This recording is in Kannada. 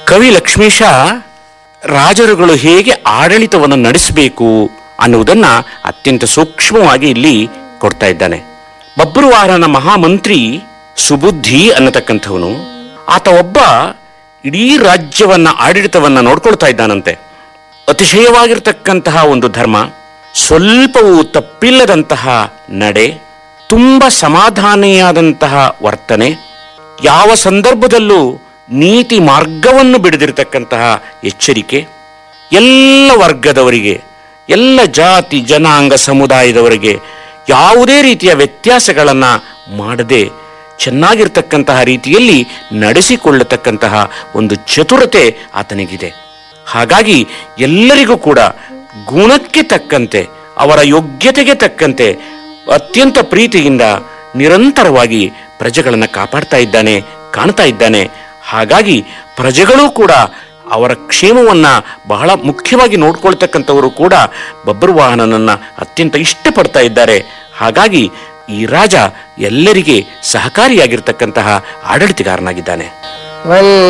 ಕವಿ ಲಕ್ಷ್ಮೀಶ ರಾಜರುಗಳು ಹೇಗೆ ಆಡಳಿತವನ್ನು ನಡೆಸಬೇಕು ಅನ್ನುವುದನ್ನ ಅತ್ಯಂತ ಸೂಕ್ಷ್ಮವಾಗಿ ಇಲ್ಲಿ ಕೊಡ್ತಾ ಇದ್ದಾನೆ ಬಬ್ರುವಾಹನ ಮಹಾಮಂತ್ರಿ ಸುಬುದ್ಧಿ ಅನ್ನತಕ್ಕಂಥವನು ಆತ ಒಬ್ಬ ಇಡೀ ರಾಜ್ಯವನ್ನ ಆಡಳಿತವನ್ನ ನೋಡ್ಕೊಳ್ತಾ ಇದ್ದಾನಂತೆ ಅತಿಶಯವಾಗಿರ್ತಕ್ಕಂತಹ ಒಂದು ಧರ್ಮ ಸ್ವಲ್ಪವೂ ತಪ್ಪಿಲ್ಲದಂತಹ ನಡೆ ತುಂಬ ಸಮಾಧಾನಿಯಾದಂತಹ ವರ್ತನೆ ಯಾವ ಸಂದರ್ಭದಲ್ಲೂ ನೀತಿ ಮಾರ್ಗವನ್ನು ಬಿಡದಿರತಕ್ಕಂತಹ ಎಚ್ಚರಿಕೆ ಎಲ್ಲ ವರ್ಗದವರಿಗೆ ಎಲ್ಲ ಜಾತಿ ಜನಾಂಗ ಸಮುದಾಯದವರಿಗೆ ಯಾವುದೇ ರೀತಿಯ ವ್ಯತ್ಯಾಸಗಳನ್ನು ಮಾಡದೆ ಚೆನ್ನಾಗಿರ್ತಕ್ಕಂತಹ ರೀತಿಯಲ್ಲಿ ನಡೆಸಿಕೊಳ್ಳತಕ್ಕಂತಹ ಒಂದು ಚತುರತೆ ಆತನಿಗಿದೆ ಹಾಗಾಗಿ ಎಲ್ಲರಿಗೂ ಕೂಡ ಗುಣಕ್ಕೆ ತಕ್ಕಂತೆ ಅವರ ಯೋಗ್ಯತೆಗೆ ತಕ್ಕಂತೆ ಅತ್ಯಂತ ಪ್ರೀತಿಯಿಂದ ನಿರಂತರವಾಗಿ ಪ್ರಜೆಗಳನ್ನು ಕಾಪಾಡ್ತಾ ಇದ್ದಾನೆ ಕಾಣ್ತಾ ಇದ್ದಾನೆ ಹಾಗಾಗಿ ಪ್ರಜೆಗಳೂ ಕೂಡ ಅವರ ಕ್ಷೇಮವನ್ನ ಬಹಳ ಮುಖ್ಯವಾಗಿ ನೋಡ್ಕೊಳ್ತಕ್ಕಂಥವರು ಕೂಡ ಬಬ್ರುವಾಹನನನ್ನ ಅತ್ಯಂತ ಇಷ್ಟಪಡ್ತಾ ಇದ್ದಾರೆ ಹಾಗಾಗಿ ಈ ರಾಜ ಎಲ್ಲರಿಗೆ ಸಹಕಾರಿಯಾಗಿರ್ತಕ್ಕಂತಹ ಆಡಳಿತಗಾರನಾಗಿದ್ದಾನೆ ವಂದೇ